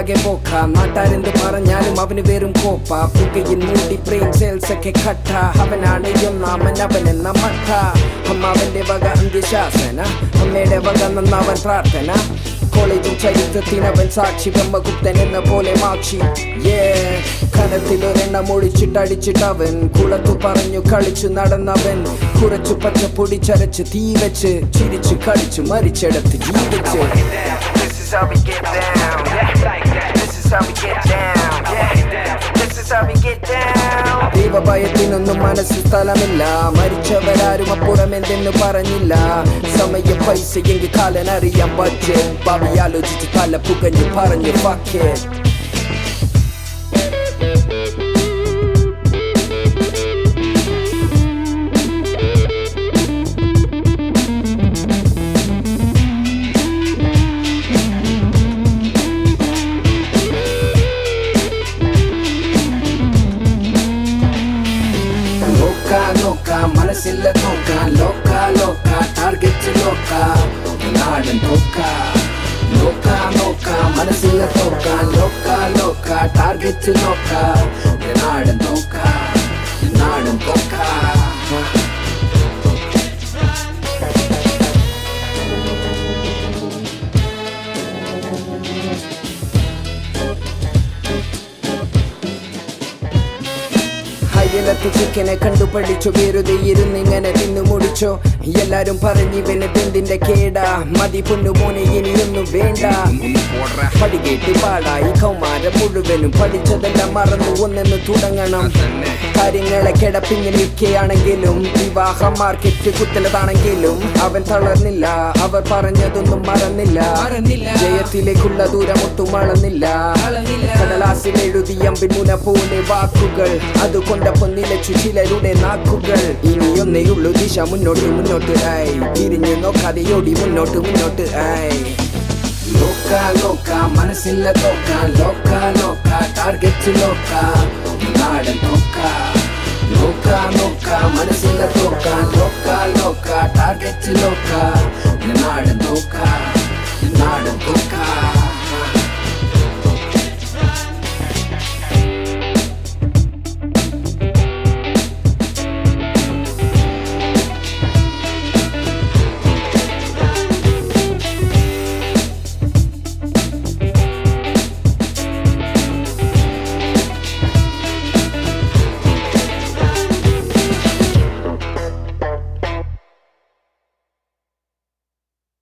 ആകെ പോക്ക നാട്ടാരെന്ത് പറഞ്ഞാലും അവന് വെറും കോപ്പ പുകയിൽ മൂടി ബ്രെയിൻ സെൽസ് ഒക്കെ കട്ട അവനാണ് ഒന്നാമൻ അവനെന്ന മട്ട അമ്മ അവന്റെ വക അന്ത്യശാസന അമ്മയുടെ വക നന്നവൻ പ്രാർത്ഥന കോളേജും ചരിത്രത്തിനവൻ സാക്ഷി ബ്രഹ്മഗുപ്തൻ എന്ന പോലെ മാക്ഷി Yeah. കനത്തിലൊരെണ്ണം ഒഴിച്ചിട്ടടിച്ചിട്ടവൻ കുളത്തു പറഞ്ഞു കളിച്ചു നടന്നവൻ കുറച്ചു പച്ചപ്പൊടി ചരച്ച് തീ വെച്ച് ചിരിച്ചു കളിച്ചു മരിച്ചെടുത്ത് ജീവിച്ച് This is how we get down. Yeah. This is how we get down. Yeah. This is how we get down. ദൈവഭയത്തിനൊന്നും മനസ്സിൽ സ്ഥലമില്ല മരിച്ചവരാരും അപ്പുറം എന്തെന്ന് പറഞ്ഞില്ല സമയ പൈസ എങ്കിൽ കാലനറിയാൻ ബഡ്ജറ്റ് ഭാവി ആലോചിച്ച് തല പുകഞ്ഞു പറഞ്ഞു ഫക്ക് നോക്ക നോക്ക മനസ്സില്ല നോക്ക ലോക്ക ലോക്ക ടാർഗറ്റ് ലോക്ക നാടൻ നോക്ക നോക്ക നോക്ക മനസ്സില്ല നോക്ക ലോക്ക ലോക്ക ടാർഗറ്റ് നോക്ക നാടൻ നോക്ക നാടൻ നോക്ക അയലത്ത് ചിക്കനെ കണ്ടുപഠിച്ചു വെറുതെ ഇരുന്നിങ്ങനെ തിന്നു മുടിച്ചോ എല്ലാരും പറഞ്ഞിവന് തെന്തിന്റെ കേടാ മതി പൊന്നുമോനെ ഇനിയൊന്നും വേണ്ട പടികേട്ടി പാടായി കൗമാരം മുഴുവനും പഠിച്ചതെല്ലാം മറന്നു ഒന്നെന്ന് തുടങ്ങണം കാര്യങ്ങളെ കിടപ്പിങ്ങനെയൊക്കെയാണെങ്കിലും വിവാഹ മാർക്കറ്റ് കുത്തലതാണെങ്കിലും അവൻ തളർന്നില്ല അവർ പറഞ്ഞതൊന്നും മറന്നില്ല ജയത്തിലേക്കുള്ള ദൂരം ഒട്ടും അളന്നില്ല കടലാസിൽ എഴുതി അമ്പിൻ മുന പോലെ വാക്കുകൾ അതുകൊണ്ടപ്പം നിലച്ചു ചിലരുടെ നാക്കുകൾ ഇനിയൊന്നേയുള്ളൂ ദിശ മുന്നോട്ട് മുന്നോട്ട് ആയി തിരിഞ്ഞു നോക്കാതെ ഓടി മുന്നോട്ട് മുന്നോട്ട് ആയി ലോക്ക ലോക്ക മനസ്സില്ല തോക്ക ലോക്ക ലോക്ക ടാർഗറ്റ് ലോക്ക നാടൻ നോക്ക ലോക്ക നോക്ക മനസ്സില്ല തോക്ക ലോക്ക ലോക്ക ടാർഗറ്റ് ലോക്ക നാടൻ നോക്ക